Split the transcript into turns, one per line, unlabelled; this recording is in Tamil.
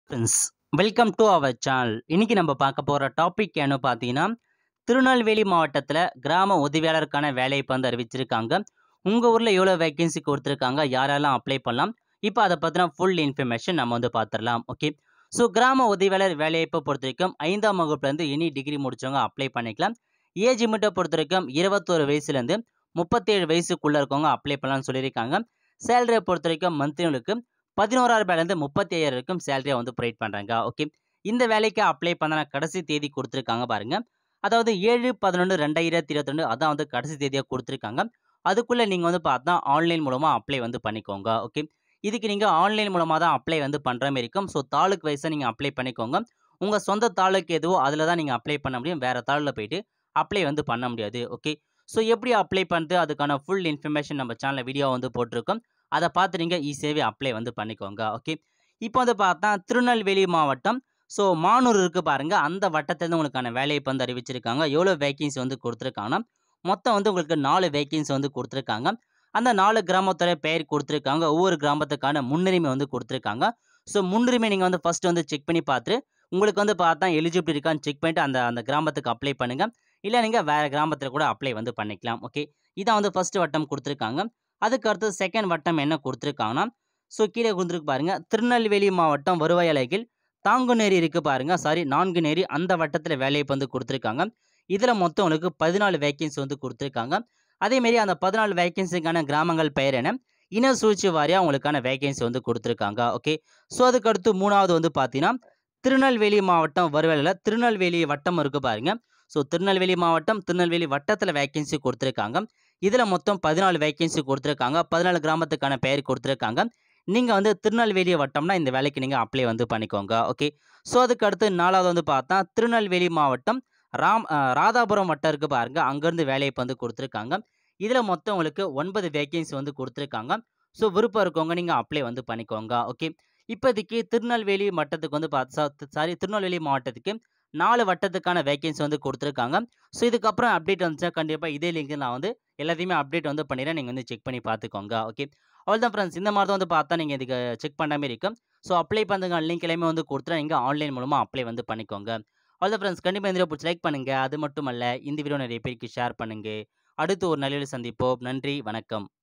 friends welcome to our channel இன்னைக்கு நம்ம பார்க்க போகிற டாபிக் என்ன பார்த்தீங்கன்னா திருநெல்வேலி மாவட்டத்தில் கிராம உதவியாளருக்கான வேலையை வந்து அறிவிச்சிருக்காங்க உங்கள் ஊரில் எவ்வளோ வேகன்சி கொடுத்துருக்காங்க யாரெல்லாம் அப்ளை பண்ணலாம் இப்போ அதை பற்றின ஃபுல் இன்ஃபர்மேஷன் நம்ம வந்து பார்த்துடலாம் ஓகே ஸோ கிராம உதவியாளர் வேலைவாய்ப்பை பொறுத்த வரைக்கும் ஐந்தாம் வகுப்புலேருந்து எனி டிகிரி முடிச்சவங்க அப்ளை பண்ணிக்கலாம் ஏஜ் லிமிட்டை பொறுத்த வரைக்கும் இருபத்தோரு வயசுலேருந்து முப்பத்தேழு வயசுக்குள்ளே இருக்கவங்க அப்ளை பண்ணலாம்னு சொல்லியிருக்காங்க சேலரியை பொறுத்த வரைக்கும் மந்த்லிகளுக்கு பதினோராயிரம் ரூபாயிலேருந்து முப்பத்தி ஐயாயிரம் வரைக்கும் சேலரியை வந்து ப்ரொவைட் பண்ணுறாங்க ஓகே இந்த வேலைக்கு அப்ளை பண்ண கடைசி தேதி கொடுத்துருக்காங்க பாருங்க அதாவது ஏழு பதினொன்று ரெண்டாயிரத்தி இருபத்தி ரெண்டு அதான் வந்து கடைசி தேதியாக கொடுத்துருக்காங்க அதுக்குள்ளே நீங்கள் வந்து பார்த்தா ஆன்லைன் மூலமாக அப்ளை வந்து பண்ணிக்கோங்க ஓகே இதுக்கு நீங்கள் ஆன்லைன் மூலமாக தான் அப்ளை வந்து பண்ணுற மாதிரி இருக்கும் ஸோ தாலுக்கு வயசாக நீங்கள் அப்ளை பண்ணிக்கோங்க உங்கள் சொந்த தாலுக்கு எதுவோ அதில் தான் நீங்கள் அப்ளை பண்ண முடியும் வேறு தாளில் போயிட்டு அப்ளை வந்து பண்ண முடியாது ஓகே ஸோ எப்படி அப்ளை பண்ணுறது அதுக்கான ஃபுல் இன்ஃபர்மேஷன் நம்ம சேனலில் வீடியோ வந்து போட்டிருக்கோம் அதை பார்த்து நீங்கள் ஈஸியாகவே அப்ளை வந்து பண்ணிக்கோங்க ஓகே இப்போ வந்து பார்த்தா திருநெல்வேலி மாவட்டம் ஸோ மானூர் இருக்குது பாருங்கள் அந்த வட்டத்துலேருந்து உங்களுக்கான வேலையை வந்து அறிவிச்சிருக்காங்க எவ்வளோ வேகன்சி வந்து கொடுத்துருக்காங்கன்னா மொத்தம் வந்து உங்களுக்கு நாலு வேகன்சி வந்து கொடுத்துருக்காங்க அந்த நாலு கிராமத்தோட பெயர் கொடுத்துருக்காங்க ஒவ்வொரு கிராமத்துக்கான முன்னுரிமை வந்து கொடுத்துருக்காங்க ஸோ முன்னுரிமை நீங்கள் வந்து ஃபஸ்ட்டு வந்து செக் பண்ணி பார்த்துட்டு உங்களுக்கு வந்து பார்த்தா எலிஜிபிள் இருக்கான்னு செக் பண்ணிட்டு அந்த அந்த கிராமத்துக்கு அப்ளை பண்ணுங்கள் இல்லை நீங்கள் வேறு கிராமத்தில் கூட அப்ளை வந்து பண்ணிக்கலாம் ஓகே இதான் வந்து ஃபஸ்ட்டு வட்டம் கொடுத்துருக்காங்க அதுக்கு அடுத்து செகண்ட் வட்டம் என்ன கொடுத்துருக்காங்கன்னா ஸோ கீழே கொடுத்துருக்கு பாருங்க திருநெல்வேலி மாவட்டம் வருவாய் அலைகள் தாங்குநேரி இருக்குது பாருங்க சாரி நான்குநேரி அந்த வட்டத்தில் வேலையை வந்து கொடுத்துருக்காங்க இதில் மொத்தம் உங்களுக்கு பதினாலு வேக்கன்சி வந்து கொடுத்துருக்காங்க அதேமாரி அந்த பதினாலு வேக்கன்சிக்கான கிராமங்கள் பெயர் என்ன இன சூழ்ச்சி வாரியாக உங்களுக்கான வேகன்சி வந்து கொடுத்துருக்காங்க ஓகே ஸோ அதுக்கு அடுத்து மூணாவது வந்து பார்த்தீங்கன்னா திருநெல்வேலி மாவட்டம் வருவேலையில் திருநெல்வேலி வட்டம் இருக்குது பாருங்க ஸோ திருநெல்வேலி மாவட்டம் திருநெல்வேலி வட்டத்தில் வேக்கன்சி கொடுத்துருக்காங்க இதில் மொத்தம் பதினாலு வேக்கன்சி கொடுத்துருக்காங்க பதினாலு கிராமத்துக்கான பெயர் கொடுத்துருக்காங்க நீங்கள் வந்து திருநெல்வேலி வட்டம்னா இந்த வேலைக்கு நீங்கள் அப்ளை வந்து பண்ணிக்கோங்க ஓகே ஸோ அதுக்கு அடுத்து நாலாவது வந்து பார்த்தா திருநெல்வேலி மாவட்டம் ராம் அஹ், ராதாபுரம் வட்டம் இருக்குது பாருங்க அங்கேருந்து வேலையை வந்து கொடுத்துருக்காங்க இதில் மொத்தம் உங்களுக்கு ஒன்பது வேக்கன்சி வந்து கொடுத்துருக்காங்க ஸோ விருப்பம் இருக்கவங்க நீங்கள் அப்ளை வந்து பண்ணிக்கோங்க ஓகே இப்போதைக்கு திருநெல்வேலி வட்டத்துக்கு வந்து பார்த்து சாரி திருநெல்வேலி மாவட்டத்துக்கு நாலு வட்டத்துக்கான வேகன்சி வந்து கொடுத்துருக்காங்க ஸோ இதுக்கப்புறம் அப்டேட் வந்துச்சா கண்டிப்பாக இதே லிங்க் நான் வந்து எல்லாத்தையுமே அப்டேட் வந்து பண்ணிடுறேன் நீங்கள் வந்து செக் பண்ணி பார்த்துக்கோங்க ஓகே அவ்வளோதான் ஃப்ரெண்ட்ஸ் இந்த மாதிரி தான் வந்து பார்த்தா நீங்கள் இதுக்கு செக் பண்ண மாதிரி இருக்கும் ஸோ அப்ளை பண்ணுங்க லிங்க் எல்லாமே வந்து கொடுத்துறேன் நீங்கள் ஆன்லைன் மூலமாக அப்ளை வந்து பண்ணிக்கோங்க அவ்வளோதான் ஃப்ரெண்ட்ஸ் கண்டிப்பாக இந்த வீடியோ பிடிச்சி லைக் பண்ணுங்கள் அது மட்டும் அல்ல இந்த வீடியோ நிறைய பேருக்கு ஷேர் பண்ணுங்கள் அடுத்து ஒரு நல்ல சந்திப்போம் நன்றி வணக்கம்